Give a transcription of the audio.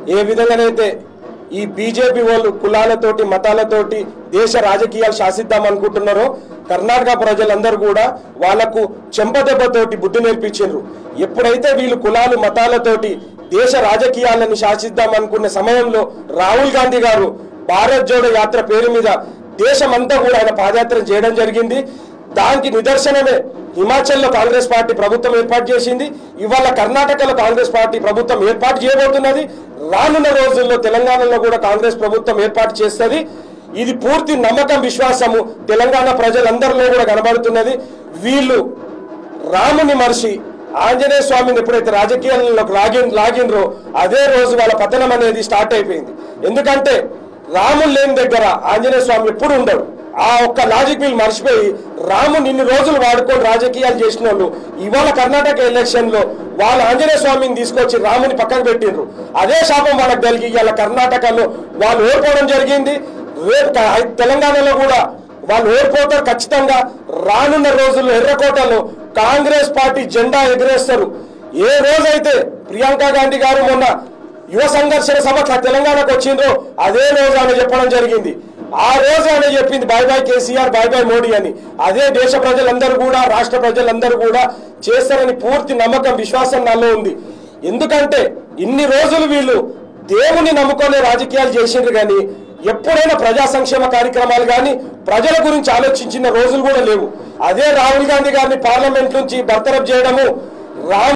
ఏ విధంగానైతే ఈ బీజేపీ వాళ్ళు కులాలతోటి మతాలతోటి దేశ రాజకీయాలు శాసిద్దాం అనుకుంటున్నారో కర్ణాటక ప్రజలందరూ కూడా వాళ్లకు చెంపదెబ్బతోటి బుద్ధి నేర్పించారు ఎప్పుడైతే వీళ్ళు కులాలు మతాలతోటి దేశ రాజకీయాలను శాసిద్దాం అనుకునే సమయంలో రాహుల్ గాంధీ గారు భారత్ జోడో యాత్ర పేరు మీద దేశమంతా కూడా ఆయన పాదయాత్ర చేయడం జరిగింది దానికి నిదర్శనమే హిమాచల్లో కాంగ్రెస్ పార్టీ ప్రభుత్వం ఏర్పాటు చేసింది ఇవాళ కర్ణాటకలో కాంగ్రెస్ పార్టీ ప్రభుత్వం ఏర్పాటు చేయబోతున్నది రానున్న రోజుల్లో తెలంగాణలో కూడా కాంగ్రెస్ ప్రభుత్వం ఏర్పాటు చేస్తుంది ఇది పూర్తి నమ్మకం విశ్వాసము తెలంగాణ ప్రజలందరిలో కూడా కనబడుతున్నది వీళ్ళు రాముని మనిషి ఆంజనేయ స్వామిని ఎప్పుడైతే రాజకీయాల్లోకి లాగిన్ లాగినరో అదే రోజు వాళ్ళ పతనం అనేది స్టార్ట్ అయిపోయింది ఎందుకంటే రాముడు లేని దగ్గర ఆంజనేయ స్వామి ఎప్పుడు ఉండడు ఆ ఒక్క లాజిక్ వీళ్ళు మర్చిపోయి రాముని ఇన్ని రోజులు వాడుకొని రాజకీయాలు చేసిన వాళ్ళు ఇవాళ కర్ణాటక ఎలక్షన్ లో వాళ్ళ ఆంజనేయ స్వామిని తీసుకొచ్చి రాముని పక్కకు పెట్టిండ్రు అదే శాపం వాళ్ళకి కలిగి ఇవాళ కర్ణాటకలో వాళ్ళు ఓడిపోవడం జరిగింది రేపు క- తెలంగాణలో కూడా వాళ్ళు ఓడిపోతారు ఖచ్చితంగా రానున్న రోజుల్లో ఎర్రకోటలో కాంగ్రెస్ పార్టీ జెండా ఎగరేస్తారు ఏ రోజైతే ప్రియాంక గాంధీ గారు మొన్న యువ సంఘర్షణ సభ క- తెలంగాణకు వచ్చిండ్రో అదే రోజు ఆమె చెప్పడం జరిగింది ఆ రోజు ఆమె చెప్పింది bye bye KCR bye bye Modi అని అదే దేశ ప్రజలందరూ కూడా రాష్ట్ర ప్రజలందరూ కూడా చేస్తారని పూర్తి నమ్మకం విశ్వాసం నాలో ఉంది ఎందుకంటే ఇన్ని రోజులు వీళ్ళు దేవుని నమ్ముకునే రాజకీయాలు చేసిండ్రు కానీ ఎప్పుడైనా ప్రజా సంక్షేమ కార్యక్రమాలు కానీ ప్రజల గురించి ఆలోచించిన రోజులు కూడా లేవు అదే రాహుల్ గాంధీ గారిని పార్లమెంట్ నుంచి బర్తరఫ్ చేయడము రామ్